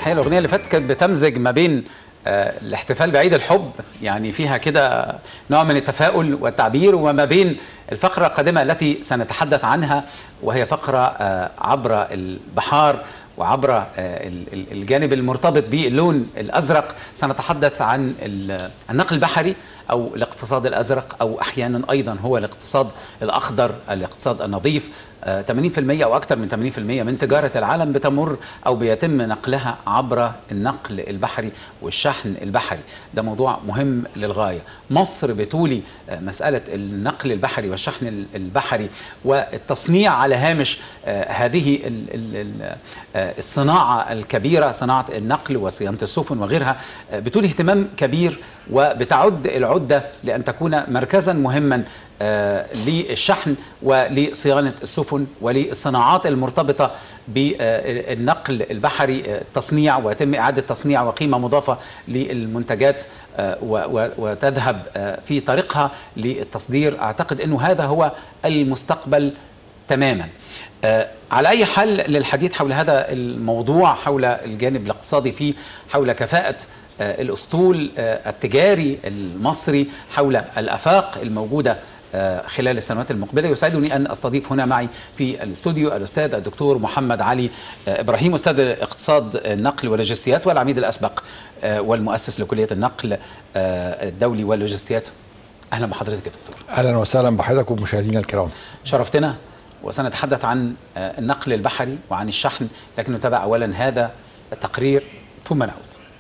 الحقيقه الاغنيه اللي فاتت كانت بتمزج ما بين آه، الاحتفال بعيد الحب يعني فيها كده نوع من التفاؤل والتعبير وما بين الفقره القادمه التي سنتحدث عنها وهي فقره آه، عبر البحار وعبر آه، ال- ال- الجانب المرتبط باللون الازرق سنتحدث عن ال- النقل البحري او الاقتصاد الازرق او احيانا ايضا هو الاقتصاد الاخضر الاقتصاد النظيف آه، 80% او اكثر من 80% من تجاره العالم بتمر او بيتم نقلها عبر النقل البحري والشحن البحري ده موضوع مهم للغايه مصر بتولي آه، مساله النقل البحري والشحن ال- البحري والتصنيع على هامش آه، هذه ال- ال- ال- آه، الصناعه الكبيره صناعه النقل وصيانه السفن وغيرها آه، بتولي اهتمام كبير وبتعد العده لان تكون مركزا مهما آه، للشحن ولصيانه السفن وللصناعات المرتبطه بالنقل البحري آه، تصنيع ويتم اعاده تصنيع وقيمه مضافه للمنتجات آه، و- و- وتذهب آه، في طريقها للتصدير اعتقد انه هذا هو المستقبل تماما آه، على اي حال للحديث حول هذا الموضوع حول الجانب الاقتصادي فيه حول كفاءه آه، الاسطول آه، التجاري المصري حول الافاق الموجوده آه، خلال السنوات المقبله يسعدني ان استضيف هنا معي في الاستوديو الاستاذ الدكتور محمد علي آه، ابراهيم استاذ اقتصاد النقل واللوجستيات والعميد الاسبق آه، والمؤسس لكليه النقل آه، الدولي واللوجستيات اهلا بحضرتك يا دكتور اهلا وسهلا بحضرتك ومشاهدينا الكرام شرفتنا وسنتحدث عن آه، النقل البحري وعن الشحن لكن نتابع اولا هذا التقرير ثم نعود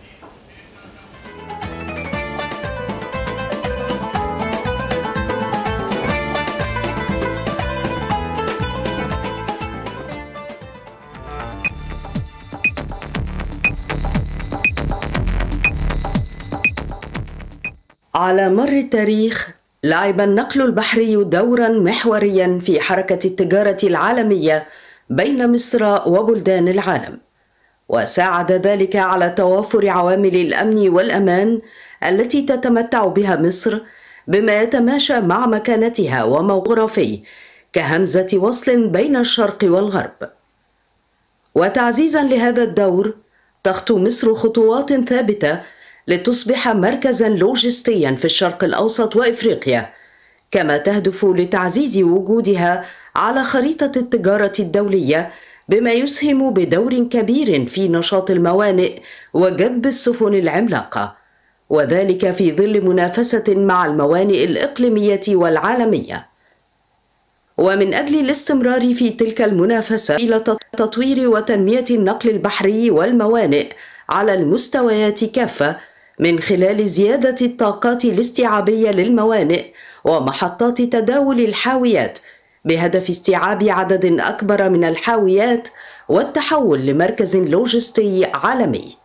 على مر التاريخ لعب النقل البحري دورا محوريا في حركه التجاره العالميه بين مصر وبلدان العالم وساعد ذلك على توافر عوامل الامن والامان التي تتمتع بها مصر بما يتماشى مع مكانتها وموقرفي كهمزه وصل بين الشرق والغرب وتعزيزا لهذا الدور تخطو مصر خطوات ثابته لتصبح مركزا لوجستيا في الشرق الاوسط وافريقيا كما تهدف لتعزيز وجودها على خريطه التجاره الدوليه بما يسهم بدور كبير في نشاط الموانئ وجذب السفن العملاقه وذلك في ظل منافسه مع الموانئ الاقليميه والعالميه ومن أجل الاستمرار في تلك المنافسة إلى تطوير وتنمية النقل البحري والموانئ على المستويات كافة من خلال زيادة الطاقات الاستيعابية للموانئ ومحطات تداول الحاويات بهدف استيعاب عدد أكبر من الحاويات والتحول لمركز لوجستي عالمي.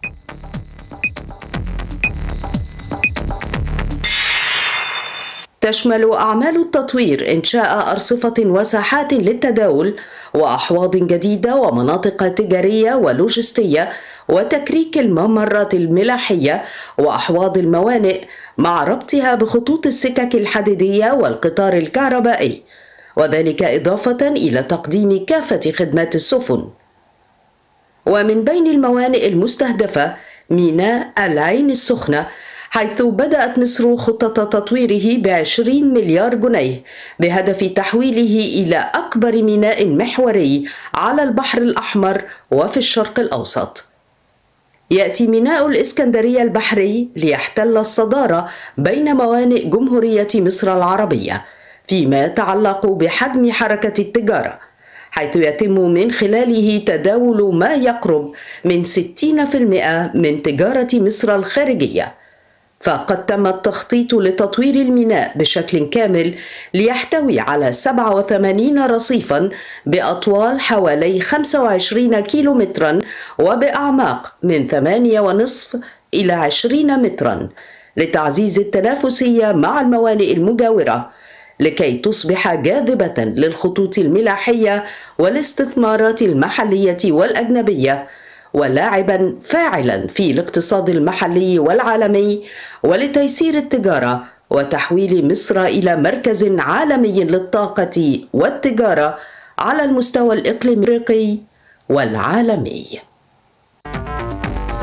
تشمل أعمال التطوير إنشاء أرصفة وساحات للتداول وأحواض جديدة ومناطق تجارية ولوجستية وتكريك الممرات الملاحية وأحواض الموانئ مع ربطها بخطوط السكك الحديدية والقطار الكهربائي وذلك إضافة إلى تقديم كافة خدمات السفن ومن بين الموانئ المستهدفة ميناء العين السخنة حيث بدأت مصر خطة تطويره بعشرين مليار جنيه بهدف تحويله إلى أكبر ميناء محوري على البحر الأحمر وفي الشرق الأوسط يأتي ميناء الإسكندرية البحري ليحتل الصدارة بين موانئ جمهورية مصر العربية فيما يتعلق بحجم حركة التجارة حيث يتم من خلاله تداول ما يقرب من 60% من تجارة مصر الخارجية فقد تم التخطيط لتطوير الميناء بشكل كامل ليحتوي على 87 رصيفا بأطوال حوالي 25 كيلومترا وبأعماق من 8.5 إلى 20 مترا لتعزيز التنافسية مع الموانئ المجاورة لكي تصبح جاذبة للخطوط الملاحية والاستثمارات المحلية والأجنبية ولاعبا فاعلا في الاقتصاد المحلي والعالمي ولتيسير التجاره وتحويل مصر الى مركز عالمي للطاقه والتجاره على المستوى الاقليمي والعالمي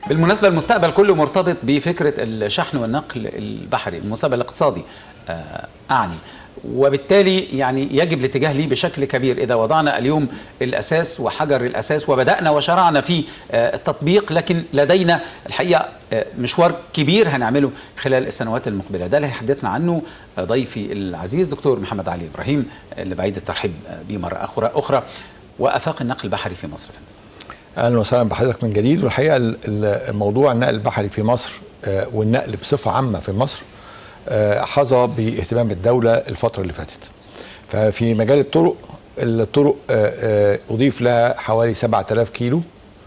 بالمناسبة المستقبل كله مرتبط بفكرة الشحن والنقل البحري المستقبل الاقتصادي آه، أعني وبالتالي يعني يجب الاتجاه ليه بشكل كبير إذا وضعنا اليوم الأساس وحجر الأساس وبدأنا وشرعنا في آه، التطبيق لكن لدينا الحقيقة آه، مشوار كبير هنعمله خلال السنوات المقبلة ده اللي هيحدثنا عنه آه، ضيفي العزيز دكتور محمد علي إبراهيم اللي بعيد الترحيب آه، بيه مرة أخرى أخرى وآفاق النقل البحري في مصر فندم. اهلا وسهلا بحضرتك من جديد والحقيقه ال- ال- الموضوع النقل البحري في مصر آه، والنقل بصفه عامه في مصر آه، حظى باهتمام الدوله الفتره اللي فاتت. ففي مجال الطرق الطرق آه، آه، اضيف لها حوالي 7000 كيلو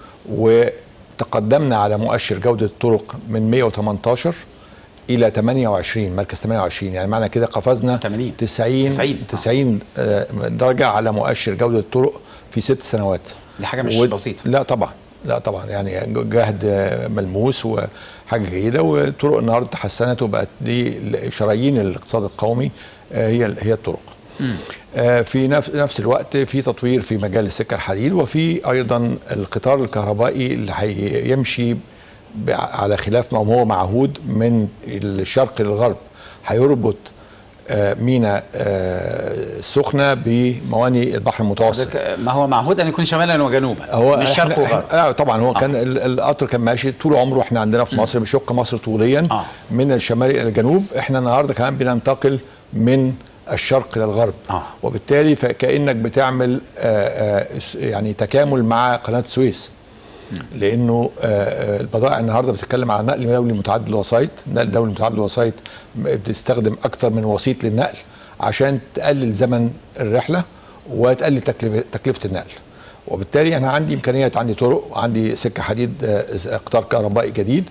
وتقدمنا على مؤشر جوده الطرق من 118 الى 28 مركز 28 يعني معنى كده قفزنا 80. 90 90. 90 آه، درجه على مؤشر جوده الطرق في ست سنوات دي حاجة مش و- بسيطة. لا طبعا لا طبعا يعني جهد آه، ملموس وحاجه جيده والطرق النهارده تحسنت وبقت دي شرايين الاقتصاد القومي آه، هي هي الطرق. آه، في نفس نفس الوقت في تطوير في مجال السكه الحديد وفي ايضا القطار الكهربائي اللي هيمشي ب- على خلاف ما هو معهود من الشرق للغرب هيربط آه، ميناء آه، السخنه بمواني البحر المتوسط حضرتك ما هو معهود ان يكون شمالا وجنوبا هو مش إحنا- شرق وغرب إحنا- آه طبعا هو كان ال- القطر كان ماشي طول عمره احنا عندنا في مصر بيشق مصر طوليا آه. من الشمال الى الجنوب احنا النهارده كمان بننتقل من الشرق للغرب آه. وبالتالي فكانك بتعمل آه آه س- يعني تكامل مع قناه السويس لانه آه، آه، البضائع النهارده بتتكلم عن نقل دولي متعدد الوسائط، نقل دولي متعدد الوسائط م- بتستخدم اكتر من وسيط للنقل عشان تقلل زمن الرحله وتقلل تكلفه تكلفه النقل. وبالتالي انا عندي امكانيات عندي طرق وعندي سكه حديد آه، قطار كهربائي جديد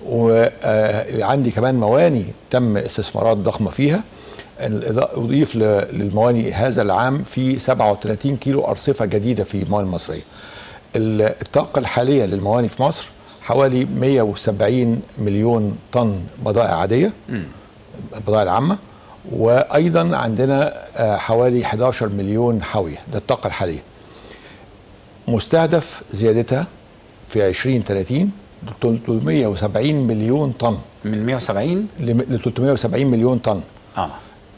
وعندي كمان مواني تم استثمارات ضخمه فيها الإضاءة- اضيف ل- للمواني هذا العام في 37 كيلو ارصفه جديده في المواني المصريه. ال- الطاقة الحالية للمواني في مصر حوالي 170 مليون طن بضائع عادية البضائع العامة وأيضا عندنا آه، حوالي 11 مليون حاوية ده الطاقة الحالية مستهدف زيادتها في 2030 370 مليون طن من 170 ل 370 مليون طن اه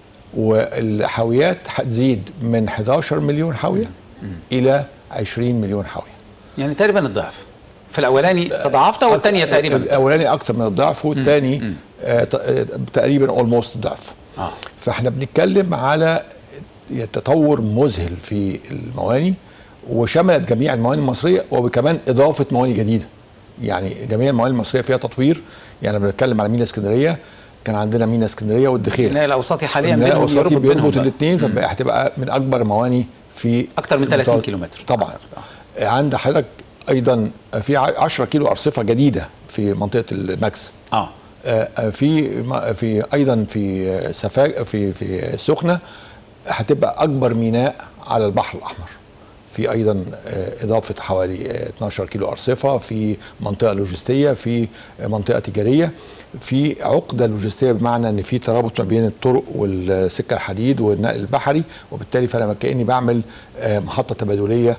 والحاويات هتزيد من 11 مليون حاوية إلى 20 مليون حاوية يعني تقريبا الضعف في الاولاني تضاعفنا والثانيه تقريبا الاولاني اكتر من الضعف والثاني آه ت- آه، تقريبا اولموست الضعف اه فاحنا بنتكلم على تطور مذهل في المواني وشملت جميع المواني المصريه وكمان اضافه مواني جديده يعني جميع المواني المصريه فيها تطوير يعني بنتكلم على مينا اسكندريه كان عندنا مينا اسكندريه والدخيله النهايه الاوسطي حاليا النهاية بينهم الأوسطي يربط بينهم بيربط بقى. الاثنين فبقى هتبقى من اكبر المواني في أكتر من 30 المتوسط. كيلومتر. طبعا عند حضرتك ايضا في 10 كيلو ارصفه جديده في منطقه الماكس اه آه، في م- في ايضا في سفا في في السخنه هتبقى اكبر ميناء على البحر الاحمر في ايضا آه، اضافه حوالي آه، 12 كيلو ارصفه في منطقه لوجستيه في منطقه تجاريه في عقده لوجستيه بمعنى ان في ترابط ما بين الطرق والسكه الحديد والنقل البحري وبالتالي فانا كاني بعمل آه، محطه تبادليه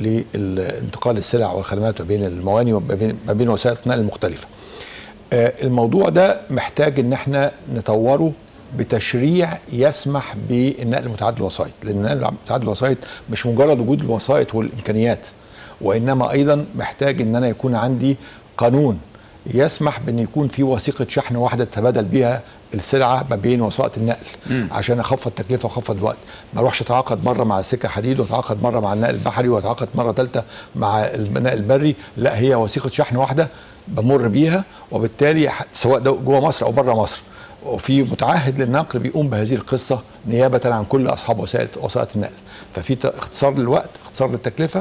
لانتقال السلع والخدمات ما بين المواني وما بين ما بين وسائل النقل المختلفه. آه، الموضوع ده محتاج ان احنا نطوره بتشريع يسمح بالنقل متعدد الوسائط لان النقل متعدد الوسائط مش مجرد وجود الوسائط والامكانيات وانما ايضا محتاج ان انا يكون عندي قانون يسمح بان يكون في وثيقه شحن واحده تتبادل بيها السلعه ما بين وسائط النقل م. عشان اخفض تكلفه واخفض الوقت ما اروحش اتعاقد مره مع السكه حديد واتعاقد مره مع النقل البحري واتعاقد مره ثالثه مع النقل البري لا هي وثيقه شحن واحده بمر بيها وبالتالي ح- سواء ده جوه مصر او بره مصر وفي متعهد للنقل بيقوم بهذه القصه نيابه عن كل اصحاب وسائل وسائط النقل ففي ت- اختصار للوقت اختصار للتكلفه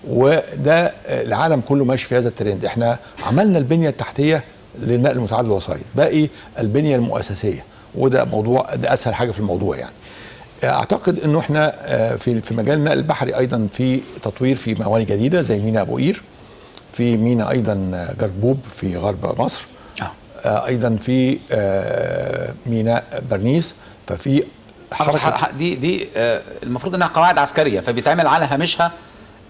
وده آه، العالم كله ماشي في هذا الترند احنا عملنا البنيه التحتيه للنقل متعدد الوسائط باقي البنيه المؤسسيه وده موضوع ده اسهل حاجه في الموضوع يعني اعتقد انه احنا آه، في في مجال النقل البحري ايضا في تطوير في مواني جديده زي ميناء ابو قير في ميناء ايضا آه، جربوب في غرب مصر اه آه، ايضا في آه، ميناء برنيس ففي حركة حركه دي دي آه، المفروض انها قواعد عسكريه فبيتعمل على هامشها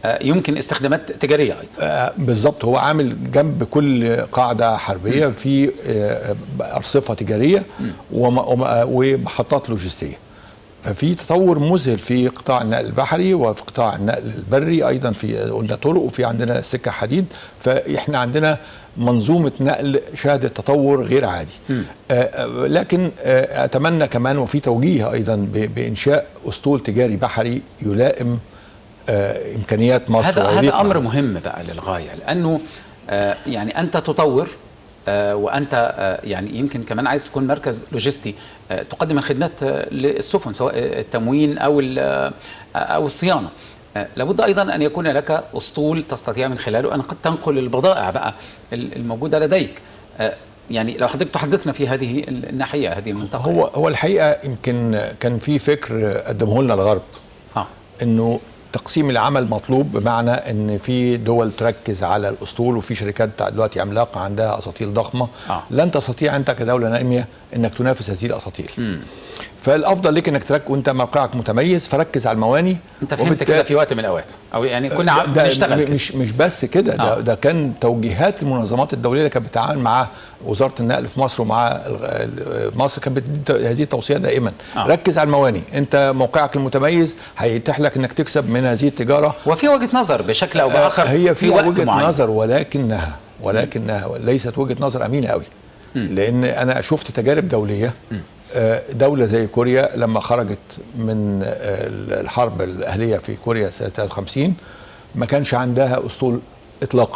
آه، يمكن استخدامات تجاريه ايضا آه، بالظبط هو عامل جنب كل قاعده حربيه في آه، ارصفه تجاريه وم- وم- آه، ومحطات لوجستيه ففي تطور مذهل في قطاع النقل البحري وفي قطاع النقل البري ايضا في قلنا طرق وفي عندنا سكه حديد فاحنا عندنا منظومه نقل شهدت تطور غير عادي آه، آه، لكن آه، اتمنى كمان وفي توجيه ايضا ب- بانشاء اسطول تجاري بحري يلائم آه، امكانيات مصر هذا ويليق هذا امر مع- مهم بقى للغايه لانه آه، يعني انت تطور آه، وانت آه، يعني يمكن كمان عايز تكون مركز لوجستي آه، تقدم الخدمات آه، للسفن سواء التموين او ال- آه، او الصيانه آه، لابد ايضا ان يكون لك اسطول تستطيع من خلاله ان قد تنقل البضائع بقى ال- الموجوده لديك آه، يعني لو حضرتك تحدثنا في هذه الناحيه هذه المنطقه هو هو الحقيقه يمكن كان في فكر قدمه لنا الغرب اه انه تقسيم العمل مطلوب بمعنى ان في دول تركز على الاسطول وفي شركات دلوقتي عملاقه عندها اساطيل ضخمه آه. لن تستطيع انت كدوله ناميه انك تنافس هذه الاساطيل فالافضل لك انك تركز وانت موقعك متميز فركز على المواني انت فهمت وبالتالي- كده في وقت من الاوقات او يعني كنا عم- ده بنشتغل كده. مش مش بس كده ده, آه. ده كان توجيهات المنظمات الدوليه اللي كانت بتتعامل مع وزاره النقل في مصر ومع ال- ال- مصر كانت بتدي هذه التوصيه دائما آه. آه. ركز على المواني انت موقعك المتميز هيتيح لك انك تكسب من هذه التجاره وفي وجهه نظر بشكل او باخر هي في فيها وقت وجهه معين. نظر ولكنها ولكنها ليست وجهه نظر امينه قوي لان انا شفت تجارب دوليه آه، دولة زي كوريا لما خرجت من آه، الحرب الأهلية في كوريا سنة 53 ما كانش عندها أسطول إطلاقا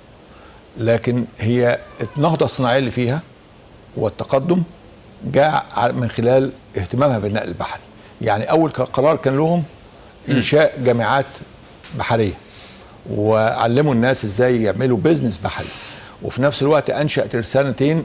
لكن هي النهضة الصناعية اللي فيها والتقدم جاء ع- من خلال اهتمامها بالنقل البحري يعني أول ك- قرار كان لهم إنشاء جامعات بحرية وعلموا الناس ازاي يعملوا بيزنس بحري وفي نفس الوقت انشا ترسانتين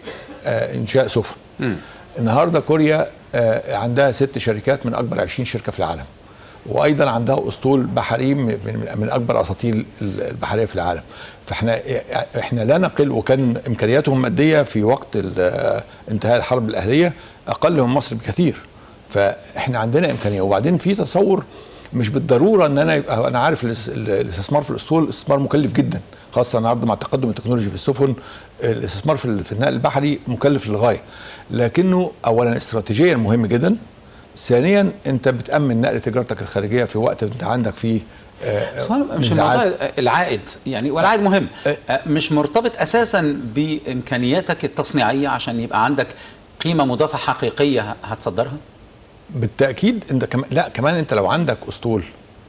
لانشاء سفن النهارده كوريا آه، عندها ست شركات من اكبر 20 شركه في العالم وايضا عندها اسطول بحري من من- من اكبر اساطيل البحريه في العالم فاحنا احنا لا نقل وكان امكانياتهم ماديه في وقت ال- انتهاء الحرب الاهليه اقل من مصر بكثير فاحنا عندنا امكانيه وبعدين في تصور مش بالضروره ان انا يبقى انا عارف الاس- الاستثمار في الاسطول استثمار مكلف جدا خاصه النهارده مع تقدم التكنولوجي في السفن الاستثمار في ال- في النقل البحري مكلف للغايه لكنه اولا استراتيجيا مهم جدا ثانيا انت بتامن نقل تجارتك الخارجيه في وقت انت عندك فيه آه، بس هو مش نزاعات. الموضوع العائد يعني والعائد مهم آه، مش مرتبط اساسا بامكانياتك التصنيعيه عشان يبقى عندك قيمه مضافه حقيقيه هتصدرها بالتاكيد انت كمان لا كمان انت لو عندك اسطول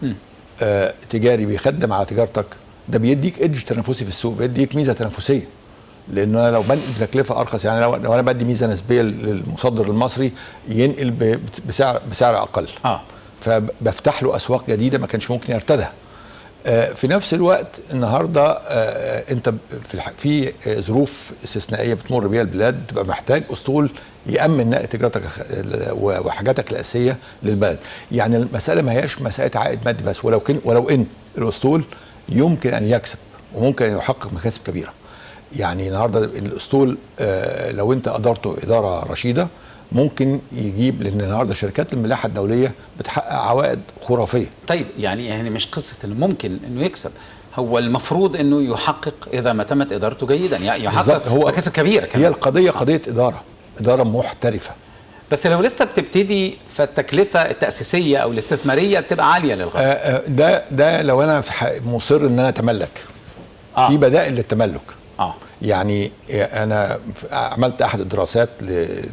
آه تجاري بيخدم على تجارتك ده بيديك ايدج تنافسي في السوق بيديك ميزه تنافسيه لان انا لو بنقل بتكلفه ارخص يعني لو, لو انا بدي ميزه نسبيه للمصدر المصري ينقل ب- بسعر بسعر اقل اه فبفتح له اسواق جديده ما كانش ممكن يرتدها آه، في نفس الوقت النهارده آه، انت ب- في الح- في آه، ظروف استثنائيه بتمر بيها البلاد تبقى محتاج اسطول يامن نقل تجارتك الخ- ال- و- وحاجاتك الاساسيه للبلد يعني المساله ما هياش مساله عائد مادي بس ولو كن ولو ان الاسطول يمكن ان يكسب وممكن ان يحقق مكاسب كبيره يعني النهارده الاسطول آه، لو انت ادارته اداره رشيده ممكن يجيب لان النهارده شركات الملاحه الدوليه بتحقق عوائد خرافيه طيب يعني يعني مش قصه انه ممكن انه يكسب هو المفروض انه يحقق اذا ما تمت ادارته جيدا يعني بالظبط، يحقق هو- مكاسب كبيره هي كمان القضيه قضيه اداره اداره محترفه بس لو لسه بتبتدي فالتكلفه التاسيسيه او الاستثماريه بتبقى عاليه للغايه آه، آه، ده ده لو انا في ح- مصر ان انا اتملك آه. في بدائل للتملك اه يعني انا عملت احد الدراسات ل-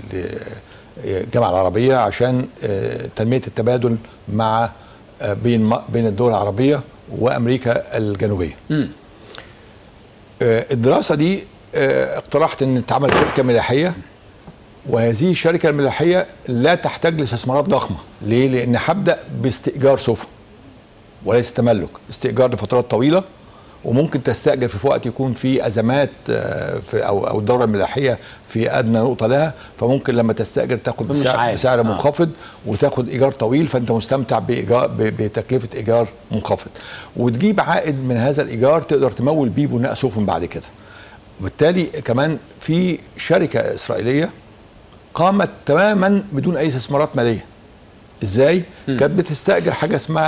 للجامعه العربيه عشان آه، تنميه التبادل مع آه، بين م- بين الدول العربيه وامريكا الجنوبيه. امم آه، الدراسه دي آه، اقترحت ان تعمل شركه ملاحيه وهذه الشركه الملاحيه لا تحتاج لاستثمارات ضخمه، ليه؟ لان هبدا باستئجار سفن وليس تملك، استئجار لفترات طويله وممكن تستاجر في وقت يكون في ازمات آه، في او او الدوره الملاحيه في ادنى نقطه لها فممكن لما تستاجر تاخد مش بسعر, عالي. بسعر آه. منخفض وتاخد ايجار طويل فانت مستمتع بإيجار ب- بتكلفه ايجار منخفض وتجيب عائد من هذا الايجار تقدر تمول بيه بناء سفن بعد كده وبالتالي كمان في شركه اسرائيليه قامت تماما بدون اي استثمارات ماليه ازاي كانت بتستاجر حاجه اسمها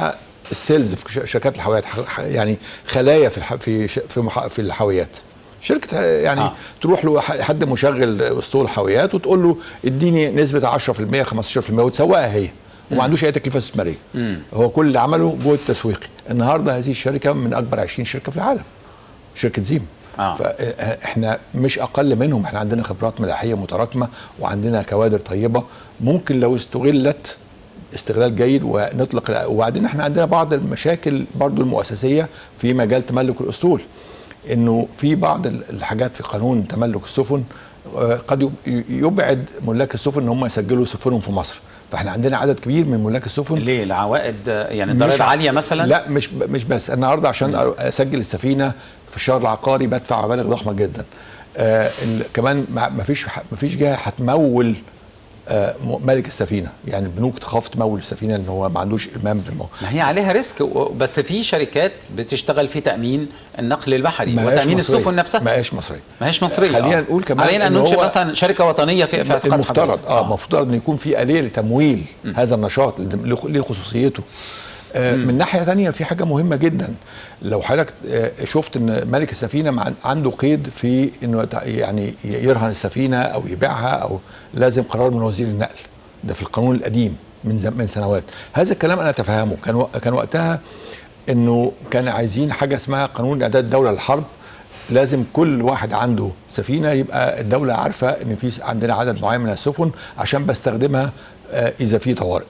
السيلز في ش- شركات الحاويات ح- ح- يعني خلايا في الح... في ش... في, مح... في الحاويات شركه ه- يعني آه. آه. تروح له ح- حد مشغل اسطول حاويات وتقول له اديني نسبه 10% 15% وتسوقها هي وما عندوش اي تكلفه استثماريه هو كل اللي عمله جهد تسويقي النهارده هذه الشركه من اكبر 20 شركه في العالم شركه زيم آه. فاحنا مش اقل منهم احنا عندنا خبرات ملاحيه متراكمه وعندنا كوادر طيبه ممكن لو استغلت استغلال جيد ونطلق وبعدين احنا عندنا بعض المشاكل برضو المؤسسيه في مجال تملك الاسطول انه في بعض ال- الحاجات في قانون تملك السفن آه، قد يب- يبعد ملاك السفن ان هم يسجلوا سفنهم في مصر فاحنا عندنا عدد كبير من ملاك السفن ليه العوائد آه، يعني مش الضرائب ع- عاليه مثلا لا مش مش بس النهارده عشان أر- اسجل السفينه في الشهر العقاري بدفع مبالغ ضخمه جدا آه ال- كمان ما ما فيش ما فيش جهه هتمول آه م- مالك السفينه يعني البنوك تخاف تمول السفينه لان هو ما عندوش المام بالموضوع ما هي عليها ريسك و- بس في شركات بتشتغل في تامين النقل البحري ما هياش وتامين مصرية. السفن نفسها ما هياش مصريه ما هيش مصريه خلينا آه. نقول كمان علينا ان إن ننشئ هو مثلا شركه وطنيه في في اعتقاد المفترض حضرتك. اه المفترض ان يكون في اليه لتمويل هذا النشاط اللي له- ليه خصوصيته آه من ناحيه ثانيه في حاجه مهمه جدا لو حضرتك آه شفت ان مالك السفينه مع- عنده قيد في انه يتع- يعني يرهن السفينه او يبيعها او لازم قرار من وزير النقل ده في القانون القديم من زم من سنوات هذا الكلام انا اتفهمه كان وق- كان وقتها انه كان عايزين حاجه اسمها قانون اعداد الدوله للحرب لازم كل واحد عنده سفينه يبقى الدوله عارفه ان في عندنا عدد معين من السفن عشان بستخدمها آه، اذا في طوارئ.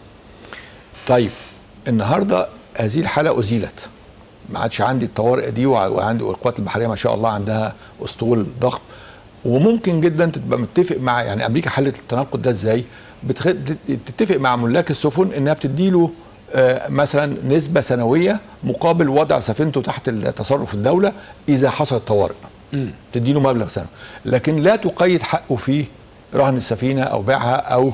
طيب النهارده هذه الحاله ازيلت ما عادش عندي الطوارئ دي وع- وعندي والقوات البحريه ما شاء الله عندها اسطول ضخم وممكن جدا تبقى متفق مع يعني امريكا حلت التناقض ده ازاي؟ بتخ... بت- بتتفق مع ملاك السفن انها بتديله آه، مثلا نسبه سنويه مقابل وضع سفينته تحت تصرف الدوله اذا حصلت طوارئ. تديله مبلغ سنوي لكن لا تقيد حقه في رهن السفينه او بيعها او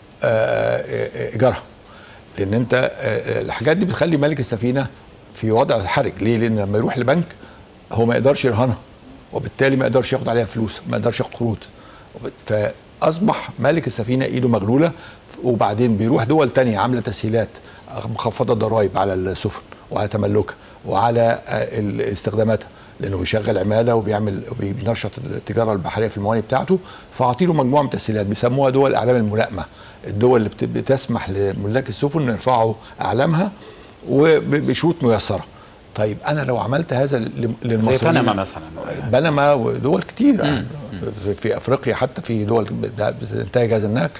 آه، آه، ايجارها لان انت آه، آه، الحاجات دي بتخلي مالك السفينه في وضع حرج ليه لان لما يروح لبنك هو ما يقدرش يرهنها وبالتالي ما يقدرش ياخد عليها فلوس ما يقدرش ياخد قروض وب- فاصبح مالك السفينه ايده مغلوله وبعدين بيروح دول تانية عامله تسهيلات مخفضه الضرائب على السفن وعلى تملكها وعلى آه، ال- استخداماتها لانه بيشغل عماله وبيعمل وبينشط التجاره البحريه في الموانئ بتاعته فاعطيله مجموعه من التسهيلات بيسموها دول اعلام الملائمه الدول اللي بت- بتسمح لملاك السفن ان يرفعوا اعلامها وبشروط ميسره طيب انا لو عملت هذا لل- زي للمصريين بنما مثلا بنما ودول كتير يعني في- في افريقيا حتى في دول بت- بتنتهج هذا النهج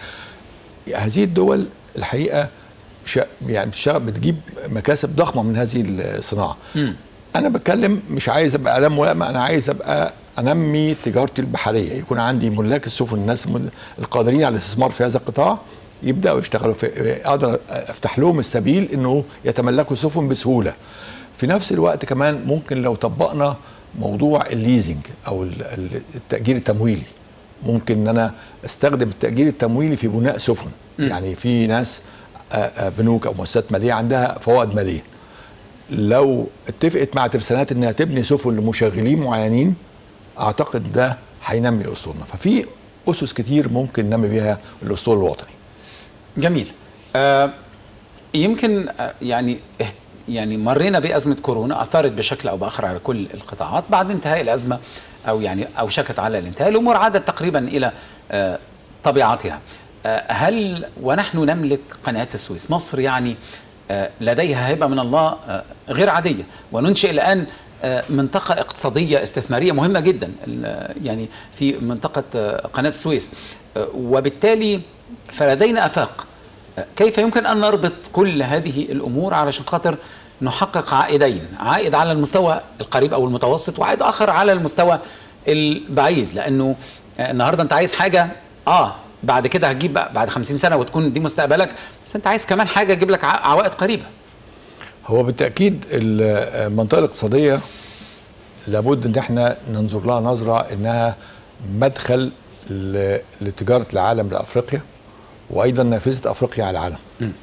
هذه الدول الحقيقه شا يعني بتشتغل- بتجيب مكاسب ضخمه من هذه الصناعه انا بتكلم مش عايز ابقى اعلام ملائمه انا عايز ابقى انمي تجارتي البحريه يكون عندي ملاك السفن الناس الم- القادرين على الاستثمار في هذا القطاع يبداوا يشتغلوا في اقدر افتح لهم السبيل انه يتملكوا سفن بسهوله في نفس الوقت كمان ممكن لو طبقنا موضوع الليزنج او ال- ال- التاجير التمويلي ممكن ان انا استخدم التاجير التمويلي في بناء سفن يعني في ناس آه، آه، بنوك او مؤسسات ماليه عندها فوائد ماليه لو اتفقت مع ترسانات انها تبني سفن لمشغلين معينين اعتقد ده هينمي اسطولنا ففي اسس كتير ممكن ننمي بيها الاسطول الوطني جميل آه يمكن آه يعني اه- يعني مرينا بأزمة كورونا أثرت بشكل أو بآخر على كل القطاعات بعد انتهاء الأزمة أو يعني أوشكت على الانتهاء الأمور عادت تقريبا إلى آه طبيعتها آه هل ونحن نملك قناة السويس مصر يعني آه لديها هبة من الله آه غير عادية وننشئ الآن آه، منطقة اقتصادية استثمارية مهمة جدا ال- يعني في منطقة آه، قناة السويس آه، وبالتالي فلدينا آفاق آه، كيف يمكن أن نربط كل هذه الأمور علشان خاطر نحقق عائدين عائد على المستوى القريب أو المتوسط وعائد آخر على المستوى البعيد لأنه آه، النهاردة أنت عايز حاجة آه بعد كده هتجيب بقى بعد خمسين سنة وتكون دي مستقبلك بس أنت عايز كمان حاجة تجيب لك ع- عوائد قريبة هو بالتاكيد المنطقه الاقتصاديه لابد ان احنا ننظر لها نظره انها مدخل ل- لتجاره العالم لافريقيا وايضا نافذه افريقيا على العالم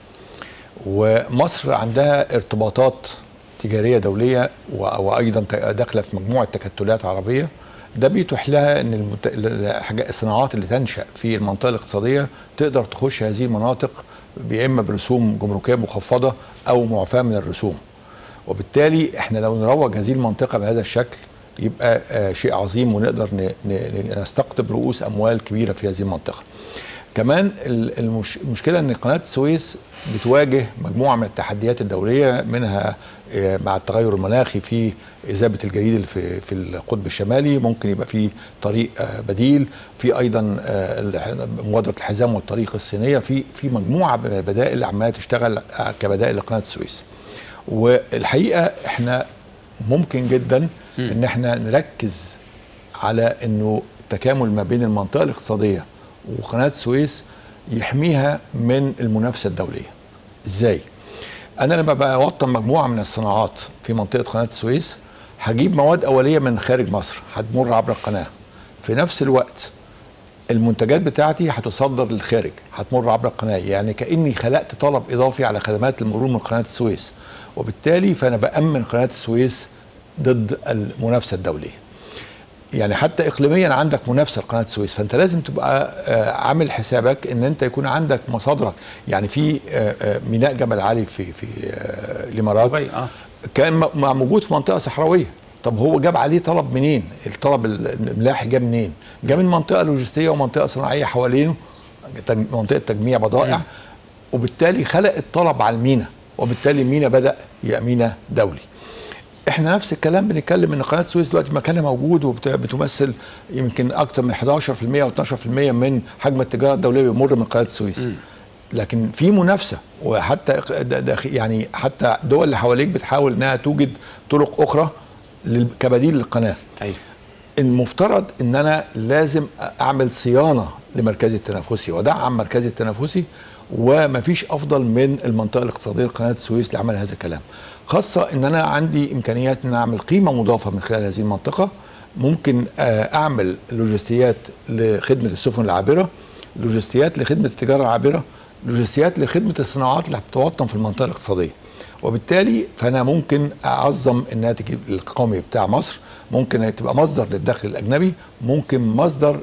ومصر عندها ارتباطات تجاريه دوليه و- وايضا ت- داخله في مجموعه تكتلات عربيه ده بيتيح لها ان المت... الحاجات- الصناعات اللي تنشا في المنطقه الاقتصاديه تقدر تخش هذه المناطق يا اما برسوم جمركيه مخفضه او معفاه من الرسوم وبالتالي احنا لو نروج هذه المنطقه بهذا الشكل يبقى آه شيء عظيم ونقدر ن- ن- نستقطب رؤوس اموال كبيره في هذه المنطقه. كمان ال- المش- المشكله ان قناه السويس بتواجه مجموعه من التحديات الدوليه منها آه، مع التغير المناخي في اذابه الجليد اللي في في القطب الشمالي ممكن يبقى في طريق آه، بديل في ايضا آه، الح- مبادره الحزام والطريق الصينيه في في مجموعه من البدائل اللي عماله تشتغل آه، كبدائل لقناه السويس. والحقيقه احنا ممكن جدا ان احنا نركز على انه التكامل ما بين المنطقه الاقتصاديه وقناه السويس يحميها من المنافسه الدوليه. ازاي؟ انا لما بوطن مجموعه من الصناعات في منطقه قناه السويس هجيب مواد اوليه من خارج مصر هتمر عبر القناه. في نفس الوقت المنتجات بتاعتي هتصدر للخارج هتمر عبر القناه يعني كاني خلقت طلب اضافي على خدمات المرور من قناه السويس وبالتالي فانا بامن قناه السويس ضد المنافسه الدوليه يعني حتى اقليميا عندك منافسه لقناه السويس فانت لازم تبقى آه، عامل حسابك ان انت يكون عندك مصادرك يعني في آه، آه، ميناء جبل علي في في آه، الامارات دبي، آه. كان م- مع- موجود في منطقه صحراويه طب هو جاب عليه طلب منين الطلب الملاحي جاب منين جاب من منطقه لوجستيه ومنطقه صناعيه حوالينه تج- منطقه تجميع بضائع وبالتالي خلق الطلب على المينا وبالتالي المينا بدا يبقى مينا دولي احنا نفس الكلام بنتكلم ان قناه السويس دلوقتي مكانها موجود وبتمثل يمكن اكثر من 11% او 12% من حجم التجاره الدوليه بيمر من قناه السويس لكن في منافسه وحتى إق- د- داخ- يعني حتى دول اللي حواليك بتحاول انها توجد طرق اخرى لل- كبديل للقناه ايوه المفترض ان انا لازم اعمل صيانه لمركزي التنافسي ودعم مركزي التنافسي ومفيش افضل من المنطقه الاقتصاديه لقناه السويس لعمل هذا الكلام خاصه ان انا عندي امكانيات ان اعمل قيمه مضافه من خلال هذه المنطقه ممكن آه، اعمل لوجستيات لخدمه السفن العابره لوجستيات لخدمه التجاره العابره لوجستيات لخدمه الصناعات اللي هتتوطن في المنطقه الاقتصاديه وبالتالي فانا ممكن اعظم الناتج القومي بتاع مصر ممكن تبقى مصدر للدخل الاجنبي ممكن مصدر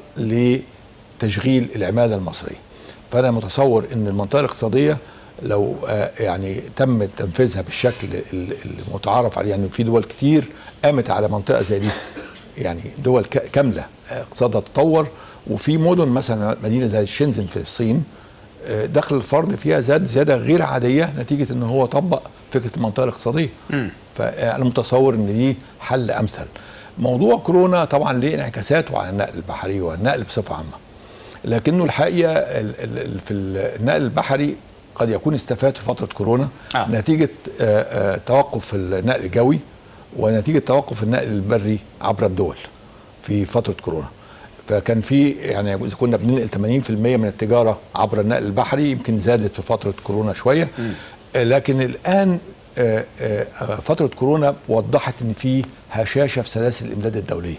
لتشغيل العماله المصريه فانا متصور ان المنطقه الاقتصاديه لو آه، يعني تم تنفيذها بالشكل ال- المتعارف عليه يعني في دول كتير قامت على منطقه زي دي يعني دول ك- كامله آه، اقتصادها تطور وفي مدن مثلا مدينه زي شنزن في الصين آه، دخل الفرد فيها زاد زياده غير عاديه نتيجه ان هو طبق فكره المنطقه الاقتصاديه فانا متصور ان دي حل امثل موضوع كورونا طبعا ليه انعكاساته على النقل البحري والنقل بصفه عامه لكنه الحقيقه ال- ال- ال- في النقل البحري قد يكون استفاد في فتره كورونا آه. آه. نتيجه آه، آه، توقف النقل الجوي ونتيجه توقف النقل البري عبر الدول في فتره كورونا فكان في يعني اذا كنا بننقل 80% من التجاره عبر النقل البحري يمكن زادت في فتره كورونا شويه آه، لكن الان آه، آه، آه، فتره كورونا وضحت ان في هشاشه في سلاسل الامداد الدوليه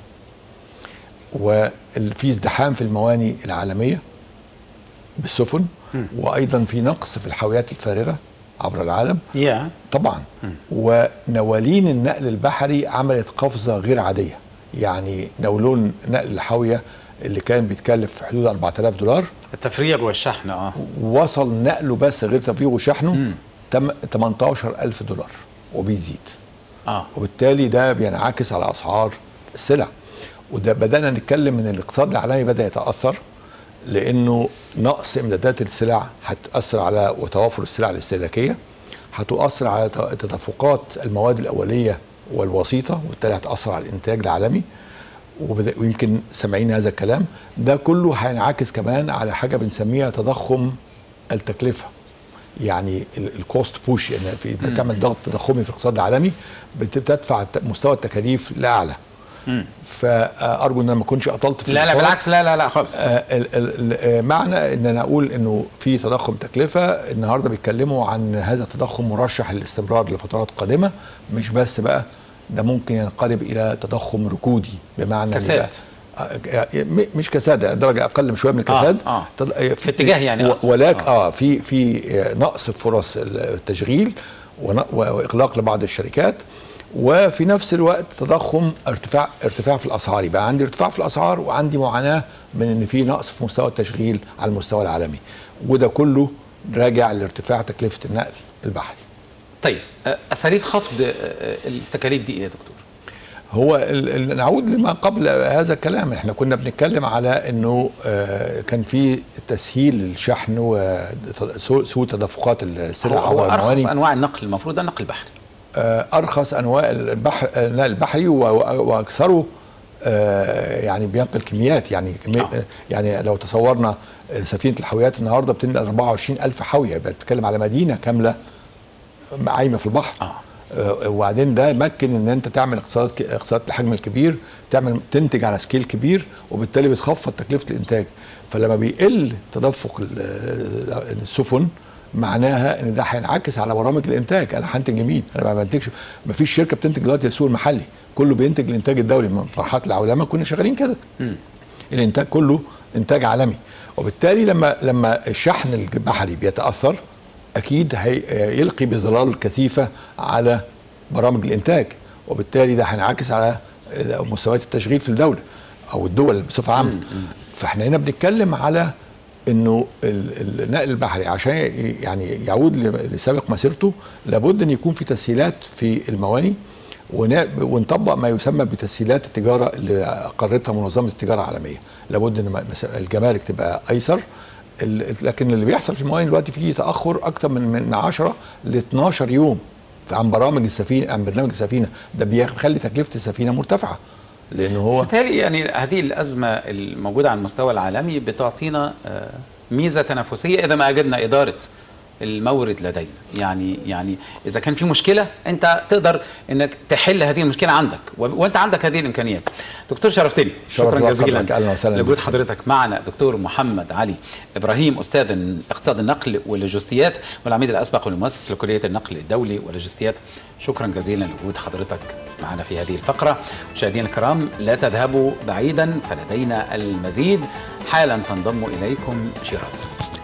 وفي ازدحام في المواني العالميه بالسفن وايضا في نقص في الحاويات الفارغه عبر العالم يا طبعا ونوالين النقل البحري عملت قفزه غير عاديه يعني نولون نقل الحاويه اللي كان بيتكلف في حدود 4000 دولار التفريغ والشحن اه وصل نقله بس غير تفريغه وشحنه تم 18000 دولار وبيزيد اه وبالتالي ده بينعكس على اسعار السلع وده بدانا نتكلم ان الاقتصاد العالمي بدا يتاثر لانه نقص امدادات السلع هتاثر على وتوافر السلع الاستهلاكيه هتؤثر على ت- تدفقات المواد الاوليه والوسيطه وبالتالي هتاثر على الانتاج العالمي وبدأ- ويمكن سامعين هذا الكلام ده كله هينعكس كمان على حاجه بنسميها تضخم التكلفه يعني الكوست بوش يعني في بتعمل ضغط تضخمي في الاقتصاد العالمي بت- بتدفع الت- مستوى التكاليف لاعلى فارجو ان انا ما اكونش اطلت في لا لا الإطار. بالعكس لا لا لا خالص آه، ال- ال- ال- آه، معنى ان انا اقول انه في تضخم تكلفه النهارده بيتكلموا عن هذا التضخم مرشح للاستمرار لفترات قادمه مش بس بقى ده ممكن ينقلب الى تضخم ركودي بمعنى إن كساد. بقى- آه، آه، م- مش كساد درجه اقل من شويه من الكساد آه. تض- آه، في اتجاه يعني و- أقصد. ولكن آه. اه في في آه، نقص في فرص التشغيل ون- واغلاق لبعض الشركات وفي نفس الوقت تضخم ارتفاع ارتفاع في الاسعار يبقى عندي ارتفاع في الاسعار وعندي معاناه من ان في نقص في مستوى التشغيل على المستوى العالمي وده كله راجع لارتفاع تكلفه النقل البحري طيب آه، اساليب خفض آه، آه، التكاليف دي ايه يا دكتور؟ هو ال- ال- نعود لما قبل هذا الكلام احنا كنا بنتكلم على انه آه، كان في تسهيل الشحن وسوء تدفقات السلع هو, هو عبر ارخص المواني انواع النقل المفروض ده النقل البحري آه، ارخص انواع البحر آه، النقل البحري و- و- واكثره آه، يعني بينقل كميات يعني كمية آه. آه. يعني لو تصورنا آه، سفينه الحاويات النهارده بتنقل 24 الف حاويه يبقى بتتكلم على مدينه كامله عايمه في البحر آه. آه، وبعدين ده يمكن ان انت تعمل اقتصاد اقتصاد الحجم الكبير تعمل تنتج على سكيل كبير وبالتالي بتخفض تكلفه الانتاج فلما بيقل تدفق ال- السفن معناها ان ده هينعكس على برامج الانتاج انا هنتج لمين انا ما بنتجش ما فيش شركه بتنتج دلوقتي للسوق المحلي كله بينتج للانتاج الدولي من فرحات العولمه كنا شغالين كده الانتاج كله انتاج عالمي وبالتالي لما لما الشحن البحري بيتاثر اكيد هيلقي بظلال كثيفه على برامج الانتاج وبالتالي ده هينعكس على مستويات التشغيل في الدوله او الدول بصفه عامه فاحنا هنا بنتكلم على انه ال- النقل البحري عشان ي- يعني يعود ل- لسابق مسيرته لابد ان يكون في تسهيلات في المواني ون- ونطبق ما يسمى بتسهيلات التجاره اللي اقرتها منظمه التجاره العالميه لابد ان مس- الجمارك تبقى ايسر ال- لكن اللي بيحصل في المواني دلوقتي فيه تاخر اكتر من من 10 ل 12 يوم عن برامج السفينه عن برنامج السفينه ده بيخلي تكلفه السفينه مرتفعه لان هو بالتالي يعني هذه الازمه الموجوده على المستوى العالمي بتعطينا آه، ميزه تنافسيه اذا ما اجدنا اداره المورد لدينا يعني يعني اذا كان في مشكله انت تقدر انك تحل هذه المشكله عندك و- وانت عندك هذه الامكانيات دكتور شرفتني شرف شكرا الله جزيلا حضرتك. أهلا وسهلا لوجود بك. حضرتك معنا دكتور محمد علي ابراهيم استاذ اقتصاد النقل واللوجستيات والعميد الاسبق والمؤسس لكليه النقل الدولي واللوجستيات شكرا جزيلا لوجود حضرتك معنا في هذه الفقره مشاهدينا الكرام لا تذهبوا بعيدا فلدينا المزيد حالا تنضم اليكم شيراز